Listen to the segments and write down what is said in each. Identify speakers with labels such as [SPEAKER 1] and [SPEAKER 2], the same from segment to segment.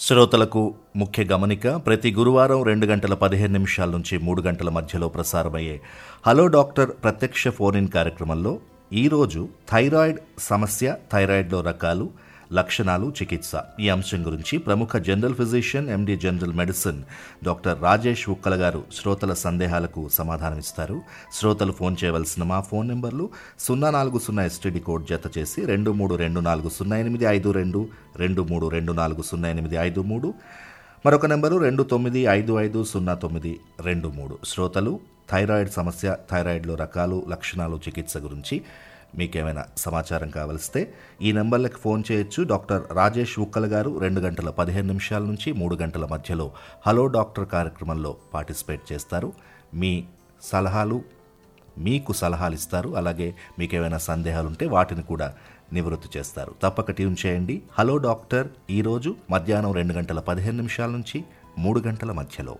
[SPEAKER 1] శ్రోతలకు ముఖ్య గమనిక ప్రతి గురువారం రెండు గంటల పదిహేను నిమిషాల నుంచి మూడు గంటల మధ్యలో ప్రసారమయ్యే హలో డాక్టర్ ప్రత్యక్ష ఫోన్ ఇన్ కార్యక్రమంలో ఈరోజు థైరాయిడ్ సమస్య థైరాయిడ్లో రకాలు లక్షణాలు చికిత్స ఈ అంశం గురించి ప్రముఖ general physician MD general medicine doctor Rajesh Ukkala గారు శ్రోతల సందేహాలకు సమాధానమిస్తారు శ్రోతలు ఫోన్ చేయవలసిన మా ఫోన్ నెంబర్లు సున్నా నాలుగు సున్నా ఎస్టీడీ కోడ్ జత చేసి రెండు మూడు రెండు నాలుగు సున్నా ఎనిమిది ఐదు రెండు రెండు మూడు రెండు నాలుగు సున్నా ఎనిమిది ఐదు మూడు మరొక నెంబరు రెండు తొమ్మిది ఐదు ఐదు సున్నా తొమ్మిది రెండు మూడు శ్రోతలు థైరాయిడ్ సమస్య థైరాయిడ్లో రకాలు లక్షణాలు చికిత్స గురించి మీకేమైనా సమాచారం కావలిస్తే ఈ నెంబర్లకు ఫోన్ చేయొచ్చు డాక్టర్ రాజేష్ ఉక్కల గారు రెండు గంటల పదిహేను నిమిషాల నుంచి మూడు గంటల మధ్యలో హలో డాక్టర్ కార్యక్రమంలో పార్టిసిపేట్ చేస్తారు మీ సలహాలు మీకు సలహాలు ఇస్తారు అలాగే మీకు ఏమైనా సందేహాలు ఉంటే వాటిని కూడా నివృత్తి చేస్తారు తప్పక ట్యూన్ చేయండి హలో డాక్టర్ ఈరోజు మధ్యాహ్నం రెండు గంటల పదిహేను నిమిషాల నుంచి మూడు గంటల మధ్యలో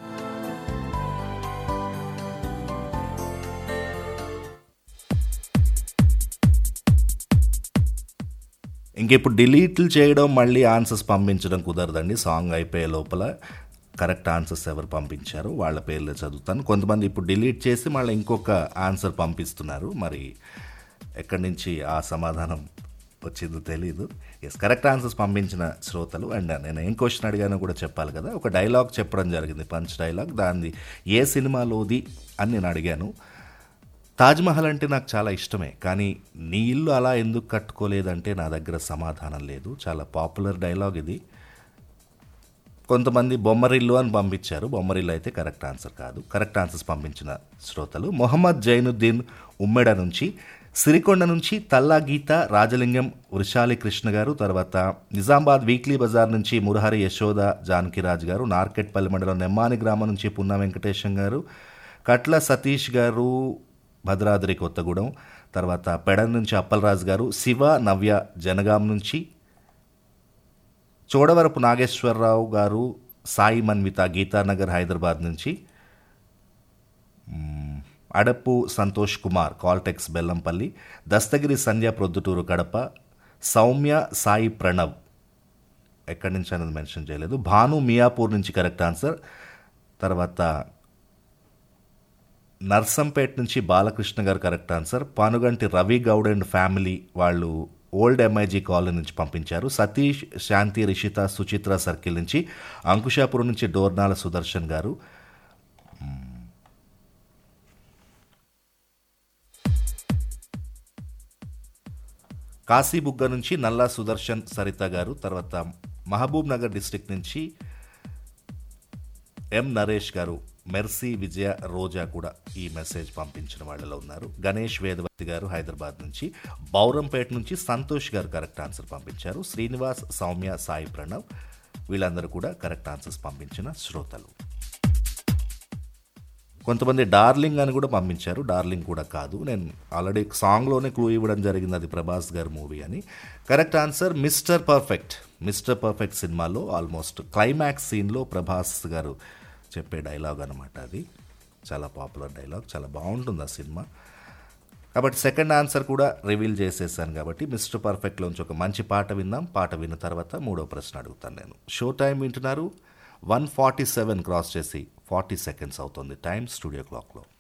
[SPEAKER 1] ఇంక ఇప్పుడు డిలీట్లు చేయడం మళ్ళీ ఆన్సర్స్ పంపించడం కుదరదండి సాంగ్ అయిపోయే లోపల కరెక్ట్ ఆన్సర్స్ ఎవరు పంపించారు వాళ్ళ పేర్లు చదువుతాను కొంతమంది ఇప్పుడు డిలీట్ చేసి మళ్ళీ ఇంకొక ఆన్సర్ పంపిస్తున్నారు మరి ఎక్కడి నుంచి ఆ సమాధానం వచ్చిందో తెలీదు ఎస్ కరెక్ట్ ఆన్సర్స్ పంపించిన శ్రోతలు అండ్ నేను ఏం క్వశ్చన్ అడిగానో కూడా చెప్పాలి కదా ఒక డైలాగ్ చెప్పడం జరిగింది పంచ్ డైలాగ్ దాన్ని ఏ సినిమాలోది అని నేను అడిగాను తాజ్మహల్ అంటే నాకు చాలా ఇష్టమే కానీ నీ ఇల్లు అలా ఎందుకు కట్టుకోలేదంటే నా దగ్గర సమాధానం లేదు చాలా పాపులర్ డైలాగ్ ఇది కొంతమంది బొమ్మరిల్లు అని పంపించారు బొమ్మరిల్లు అయితే కరెక్ట్ ఆన్సర్ కాదు కరెక్ట్ ఆన్సర్స్ పంపించిన శ్రోతలు మొహమ్మద్ జైనుద్దీన్ ఉమ్మెడ నుంచి సిరికొండ నుంచి తల్లా గీత రాజలింగం వృషాలి కృష్ణ గారు తర్వాత నిజామాబాద్ వీక్లీ బజార్ నుంచి మురహరి యశోద జానకిరాజ్ గారు నార్కెట్పల్లి మండలం నెమ్మాని గ్రామం నుంచి పున్నా వెంకటేశం గారు కట్ల సతీష్ గారు భద్రాద్రి కొత్తగూడెం తర్వాత పెడన్ నుంచి అప్పలరాజు గారు శివ నవ్య జనగాం నుంచి చోడవరపు నాగేశ్వరరావు గారు సాయి మన్విత గీతానగర్ హైదరాబాద్ నుంచి మ్మ్, అడప్పు సంతోష్ కుమార్ కాల్టెక్స్ బెల్లంపల్లి దస్తగిరి సంధ్య ప్రొద్దుటూరు కడప సౌమ్య సాయి ప్రణవ్ ఎక్కడి నుంచి అనేది మెన్షన్ చేయలేదు భాను మియాపూర్ నుంచి కరెక్ట్ ఆన్సర్ తర్వాత నర్సంపేట్ నుంచి బాలకృష్ణ గారు correct answer Panuganti Ravi Goud and family వాళ్ళు ఓల్డ్ ఎంఐజీ కాలనీ నుంచి పంపించారు సతీష్ శాంతి రిషిత సుచిత్ర సర్కిల్ నుంచి అంకుషాపురం నుంచి డోర్నాల సుదర్శన్ గారు కాశీబుగ్గ నుంచి నల్లా సుదర్శన్ సరిత గారు తర్వాత మహబూబ్ నగర్ డిస్టిక్ నుంచి ఎం నరేష్ గారు మెర్సీ విజయ రోజా కూడా ఈ మెసేజ్ పంపించిన వాళ్ళలో ఉన్నారు గణేష్ వేదవతి గారు హైదరాబాద్ నుంచి బౌరంపేట నుంచి సంతోష్ గారు కరెక్ట్ ఆన్సర్ పంపించారు శ్రీనివాస్ సౌమ్య సాయి ప్రణవ్ వీళ్ళందరూ కూడా కరెక్ట్ ఆన్సర్స్ పంపించిన శ్రోతలు కొంతమంది డార్లింగ్ అని కూడా పంపించారు డార్లింగ్ కూడా కాదు నేను ఆల్రెడీ సాంగ్లోనే క్లూ ఇవ్వడం జరిగింది అది ప్రభాస్ గారి మూవీ అని correct answer Mister Perfect Mister Perfect సినిమాలో ఆల్మోస్ట్ క్లైమాక్స్ సీన్లో ప్రభాస్ గారు చెప్పే డైలాగ్ అనమాట అది చాలా పాపులర్ డైలాగ్ చాలా బాగుంటుంది ఆ సినిమా కాబట్టి సెకండ్ ఆన్సర్ కూడా రివీల్ చేసేసాను కాబట్టి మిస్టర్ పర్ఫెక్ట్లోంచి ఒక మంచి పాట విందాం పాట విన్న తర్వాత మూడో ప్రశ్న అడుగుతాను నేను షో టైం వింటున్నారు వన్ ఫార్టీ సెవెన్ క్రాస్ చేసి ఫార్టీ సెకండ్స్ అవుతుంది టైం స్టూడియో క్లాక్లో